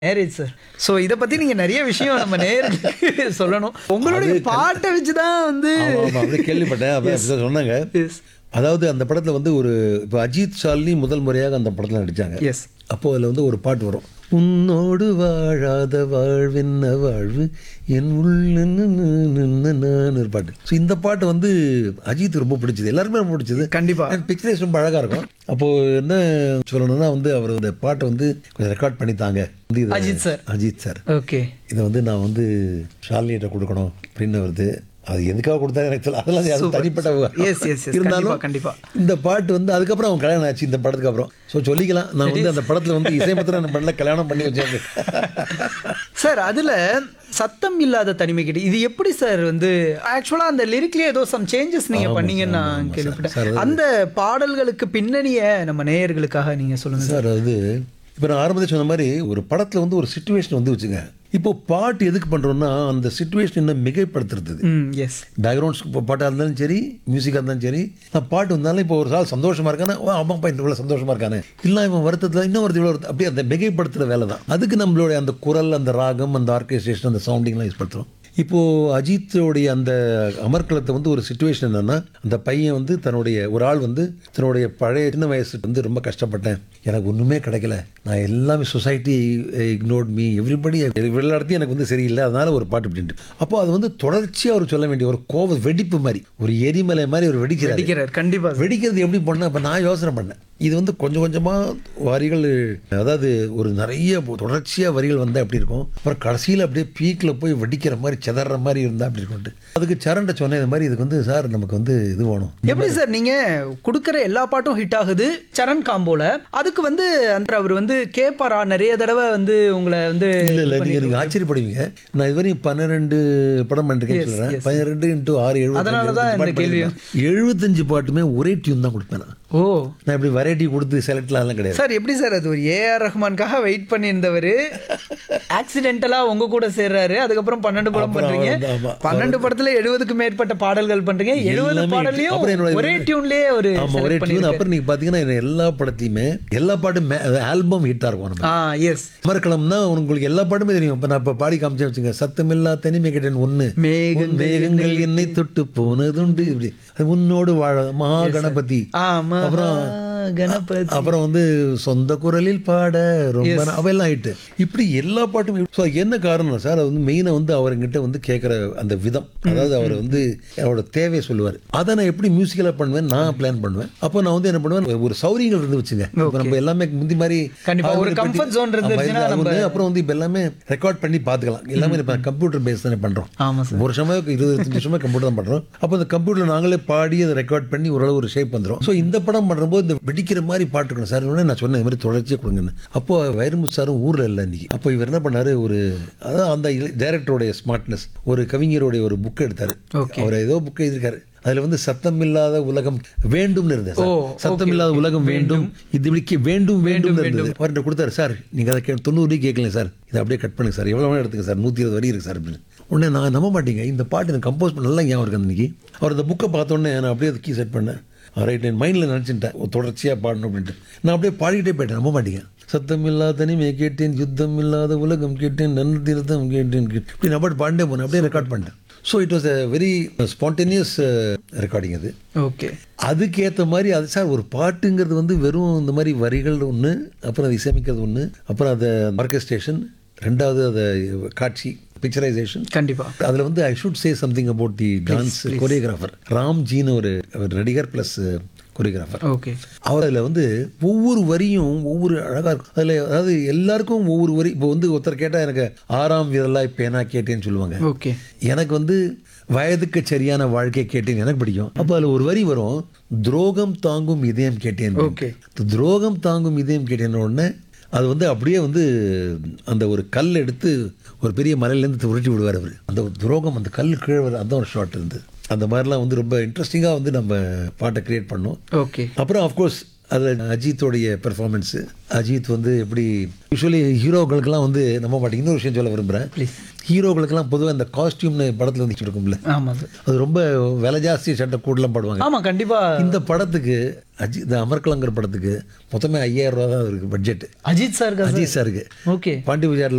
Marriage sir so இதை பத்தி நீங்க நிறைய விஷயம் நம்ம நேருக்கு சொல்லணும் உங்களுடைய பாட்டை வச்சு தான் வந்து ஆமா, ஆமா, அப்படியே கேள்விப்பட்டேன் அப்படி அப்படிதான் சொன்னாங்க Yes. அதாவது அந்த படத்துல வந்து ஒரு இப்போ அஜித் ஷாலினி முதல் முறையாக அந்த படத்துல நடிச்சாங்க எஸ் அப்போ அதில் வந்து ஒரு பாட்டு வரும் உன்னோடு வாழாத வாழ்வென்ன வாழ்வு என் உள்ள நான் ஒரு பாட்டு ஸோ இந்த பாட்டு வந்து அஜித் ரொம்ப பிடிச்சது எல்லாருக்குமே ரொம்ப பிடிச்சது கண்டிப்பா பிக்சரைஸ் ரொம்ப அழகா இருக்கும் அப்போ என்ன சொல்லணும்னா வந்து அவர் இந்த பாட்டை வந்து கொஞ்சம் ரெக்கார்ட் பண்ணித்தாங்க வந்து இதை- Ajith sir. Ajith sir okay இதை வந்து நான் வந்து ஷாலினிகிட்ட கொடுக்கணும் அப்படின்னு வருது அது எதுக்காக கொடுத்தாரு எனக்கு தெரியல அதெல்லாம் அது Super. தனிப்பட்ட விவகாரம். Yes, yes, yes. இருந்தாலும் கண்டிப்பா, கண்டிப்பா. இந்த பாட்டு வந்து அதுக்கப்புறம் அவன் கல்யாணம் ஆச்சு இந்த படத்துக்கு அப்புறம் ஸோ சொல்லிக்கலாம் நான் வந்து அந்த படத்துல வந்து இசையமத்திரம் நான் பண்ணல கல்யாணம் பண்ணி வச்சேன் சார் அதுல சத்தம் இல்லாத தனிமை கிட்ட இது எப்படி சார் வந்து ஆக்சுவலா அந்த லிரிக்லயே ஏதோ சம் சேஞ்சஸ் நீங்க ஆமா பண்ணீங்கன்னு சார், ஆமா, நான் ஆமா கேள்விப்பட்டேன் சார். சார், அந்த பாடல்களுக்கு பின்னணிய நம்ம நேயர்களுக்காக நீங்க சொல்லுங்க சார் சார் அது இப்போ நான் ஆரம்பத்தில் சொன்ன மாதிரி ஒரு படத்துல வந்து ஒரு சுச்சுவேஷன் வந்து வச்சுங்க இப்போ பாட்டு எதுக்கு பண்றோம்னா அந்த சுச்சுவேஷன் இன்னும் மிகைப்படுத்துறது ம் எஸ் பேக்ரவுண்ட்ஸ் இப்போ பாட்டாக இருந்தாலும் சரி மியூசிக்காக இருந்தாலும் சரி நான் பாட்டு வந்தாலும் இப்போ ஒரு சால் சந்தோஷமா இருக்கானே ஓ அம்மாப்பா இந்த இவ்வளோ சந்தோஷமா இருக்கானே இல்லை இவன் வருத்தத்தில் இன்னும் வருது இவ்வளோ வருது அப்படியே அந்த மிகைப்படுத்துகிற வேலை தான் அதுக்கு நம்மளுடைய அந்த குரல் அந்த ராகம் அந்த ஆர்கெஸ்ட்ரேஷன் அந்த சவுண்டிங்லாம் யூஸ் பண்ணுறோம் இப்போது அஜித்தோடைய அந்த அமர்க்களத்தை வந்து ஒரு சுச்சுவேஷன் என்னன்னா அந்த பையன் வந்து தன்னுடைய ஒரு ஆள் வந்து தன்னுடைய பழைய சின்ன வயசு வந்து ரொம்ப கஷ்டப்பட்டேன் எனக்கு ஒன்றுமே கிடைக்கல நான் எல்லாமே சொசைட்டி இக்னோர்ட் மீ எவ்ரிபடி எல்லா இடத்தையும் எனக்கு வந்து சரியில்லை அதனால ஒரு பாட்டு அப்படின்ட்டு அப்போ அது வந்து தொடர்ச்சியாக அவர் சொல்ல வேண்டிய ஒரு கோவ வெடிப்பு மாதிரி ஒரு எரிமலை மாதிரி ஒரு வெடிக்கிறார் வெடிக்கிறார் கண்டிப்பா சார் வெடிக்கிறது எப்படி பண்ண அப்போ நான் யோசனை பண்ணேன் இது வந்து கொஞ்சம் கொஞ்சமாக வரிகள் அதாவது ஒரு நிறைய தொடர்ச்சியாக வரிகள் வந்தால் எப்படி இருக்கும் அப்புறம் கடைசியில் அப்படியே பீக்கில் போய் வெடிக்கிற மாதிரி செதற மாதிரி இருந்தால் அப்படி இருக்கும்ட்டு அதுக்கு சரண்ட சொன்னேன் இந்த மாதிரி இதுக்கு வந்து சார் நமக்கு வந்து இது வேணும் எப்படி சார் நீங்க கொடுக்கிற எல்லா பாட்டும் ஹிட் ஆகுது சரண் காம்போல அதுக்கு வந்து அந்த அவர் வந்து கேப்பாரா நிறைய தடவை வந்து உங்களை வந்து இல்லை இல்லை நீங்கள் நீங்கள் ஆச்சரியப்படுவீங்க நான் இதுவரையும் பன்னிரெண்டு படம் பண்ணிருக்கேன்னு சொல்கிறேன் பன்னிரெண்டு இன்ட்டு ஆறு அதனால தான் இந்த கேள்வி. எழுபத்தஞ்சு எழுபத்தஞ்சு பாட்டுமே ஒரே டியூன் தான் கொடுப்பேன் நான் ஓ நான் இப்படி வெரைட்டி கொடுத்து செலக்ட்லாம் கிடையாது சார் எப்படி சார் அது ஒரு ஏஆர் ரஹ்மான்காக வெயிட் பண்ணியிருந்தவர் ஆக்சிடென்டலா உங்க கூட சேர்றாரு அதுக்கப்புறம் பன்னெண்டு படம் அப்புறம் பண்றீங்க வந்து, ஆமா. பன்னெண்டு படத்துல எழுபதுக்கு மேற்பட்ட பாடல்கள் பண்றீங்க எழுபது எல்லாமே பாடல்லையும் அப்புறம் என்னோட ஒரே டியூன்லயே ஒரு ஆமா ஒரே டியூன் அப்புறம் நீங்க பாத்தீங்கன்னா என்ன எல்லா படத்தையுமே எல்லா பாட்டும் ஆல்பம் ஹிட்டா இருக்கும் நம்ம ஆ எஸ் அமர்கலம்னா உங்களுக்கு எல்லா பாட்டுமே தெரியும் இப்ப நான் இப்ப பாடி காமிச்சேன் வச்சுங்க சத்தமில்லா தனிமை கேட்டேன் ஒண்ணு மேகங்கள் உன் மேகங்கள் என்னை தொட்டு போனதுண்டு இப்படி அது உன்னோடு வாழ மகா கணபதி ஆமா அப்புறம் கணபதி அப்புறம் வந்து சொந்த குரலில் பாட ரொம்ப நா- அவெல்லாம் ஆயிட்டு இப்படி எல்லா பாட்டுமே ஸோ என்ன காரணம் சார் அது வந்து மெயினாக வந்து அவர்கிட்ட வந்து கேட்குற அந்த விதம் அதாவது அவர் வந்து அவரோட தேவையை சொல்லுவார் அதை நான் எப்படி மியூசிக்கலாக பண்ணுவேன் நான் பிளான் பண்ணுவேன் அப்போ நான் வந்து என்ன பண்ணுவேன் ஒரு சௌரியங்கள் இருந்து வச்சுங்க இப்போ நம்ம எல்லாமே முந்தி மாதிரி கண்டிப்பா, ஒரு ஆளுங்களை comfort பத்தி- zone இருந்துச்சுன்னா ஆமா, இது நம்ம- வந்து அப்புறம் வந்து இப்போ எல்லாமே ரெக்கார்ட் பண்ணி பார்த்துக்கலாம் எல்லாமே இப்போ கம்ப்யூட்டர் பேஸ் தானே பண்ணுறோம் ஆமா சார் ஒரு வருஷமா இருபது இருபத்தஞ்சு வருஷமா கம்ப்யூட்டர் தான் பண்றோம் அப்போ அந்த கம்ப்யூட்டர் நாங்களே பாடி அதை ரெக்கார்ட் பண்ணி ஓரளவு ஒரு ஷேப் வந்துடும் ஸோ இந்த படம் பண்ணும்போது இந்த வெடிக்கிற மாதிரி பாட்டு இருக்கணும் சார் உடனே நான் சொன்னேன் இந்த மாதிரி தொடர்ச்சியாக கொடுங்கன்னு அப்போ வைரமுத்து சாரும் ஊரில் இல்லை இன்னைக்கு அப்போ இவர் என்ன பண்ணாரு ஒரு அதான் அந்த டைரக்டருடைய ஸ்மார்ட்னஸ் ஒரு கவிஞருடைய ஒரு புக் எடுத்தாரு Okay. அவர் ஏதோ புக் எழுதியிருக்காரு அதுல வந்து சத்தம் இல்லாத உலகம் வேண்டும்னு இருந்தது ஓ, சத்தம் இல்லாத உலகம் வேண்டும் இது இப்படிக்கு வேண்டும் வேண்டும் இருந்தது அவர்கிட்ட கொடுத்தாரு சார் நீங்க அதை கே தொண்ணூறு கேட்கல சார் இதை அப்படியே கட் பண்ணுங்க சார் எவ்வளோ வேணும் எடுத்துங்க சார் நூற்றி இருபது வரி இருக்கு சார் அப்படின்னு உடனே நான் நம்ப மாட்டீங்க இந்த பாட்டு எனக்கு கம்போஸ் பண்ண நல்லா ஞாபகம் இருக்கு அன்னைக்கு அவர் அந்த புக்கை பார்த்தோன்னே நான் அப்படியே அதை கீ செட் பண்ணேன் ரைட் என் மைண்டில் நினச்சிட்டேன் தொடர்ச்சியாக பாடணும் அப்படின்ட்டு நான் அப்படியே பாடிக்கிட்டே போயிட்டேன் நம்ப மாட்டீங்க சத்தம் இல்லாத தனிமையை கேட்டேன் யுத்தம் இல்லாத உலகம் கேட்டேன் நன்மை தீர்த்தம் கேட்டேன் கேட்டேன். இப்படி நான் பாட்டு பாண்டே போனேன் அப்படியே ரெக்கார்ட் பண்ணிட்டேன் so it was a very spontaneous recording அது ஓகே அதுக்கேற்ற மாதிரி அது சார் ஒரு பாட்டுங்கிறது வந்து வெறும் இந்த மாதிரி வரிகள் ஒன்று அப்புறம் அது இசையமைக்கிறது ஒன்று அப்புறம் அதை ஆர்கெஸ்ட்ரேஷன் ரெண்டாவது அதை காட்சி பிக்சரைசேஷன் கண்டிப்பா அதில் வந்து I should say something about the dance choreographer Ram ஜீன்னு ஒரு ஒரு நடிகர் ப்ளஸ் கொரியோகிராஃபர் ஓகே அவர் அதில் வந்து ஒவ்வொரு வரியும் ஒவ்வொரு அழகாக இருக்கும் அதில் அதாவது எல்லாருக்கும் ஒவ்வொரு வரி இப்போ வந்து ஒருத்தர் கேட்டால் எனக்கு ஆறாம் விரலாய் பேனா கேட்டேன்னு சொல்லுவாங்க ஓகே எனக்கு வந்து வயதுக்கு சரியான வாழ்க்கை கேட்டேன் எனக்கு பிடிக்கும் அப்போ அதில் ஒரு வரி வரும் துரோகம் தாங்கும் இதயம் கேட்டேன் Okay. இந்த துரோகம் தாங்கும் இதயம் கேட்டேன் உடனே அது வந்து அப்படியே வந்து அந்த ஒரு கல் எடுத்து ஒரு பெரிய மலையிலேருந்து உருட்டி விடுவார் அவர் அந்த ஒரு துரோகம் அந்த கல் கீழே வர அந்த ஒரு ஷாட் இருந்து அந்த மாதிரிலாம் வந்து ரொம்ப இன்ட்ரெஸ்டிங்காக வந்து நம்ம பாட்டை கிரியேட் பண்ணோம் ஓகே அப்புறம் அஃப்கோர்ஸ் அதில் அஜித்தோடைய பெர்ஃபார்மன்ஸு அஜித் வந்து எப்படி யூஸ்வலி ஹீரோக்களுக்கெல்லாம் வந்து நம்ம மாட்டேங்க இன்னொரு விஷயம் சொல்ல விரும்புகிறேன் ப்ளீஸ் ஹீரோக்களுக்கெல்லாம் பொதுவாக இந்த காஸ்டியூம்னு படத்தில் வந்து இருக்கும்ல ஆமா சார் அது ரொம்ப விலை ஜாஸ்தி சட்டை கூடலாம் பாடுவாங்க ஆமா கண்டிப்பா இந்த படத்துக்கு அஜித் இந்த அமர்கலங்கர் படத்துக்கு மொத்தமே ஐயாயிரம் ரூபா தான் இருக்கு பட்ஜெட் அஜித் சார் அஜித் சாருக்கு ஓகே பாண்டி பஜாரில்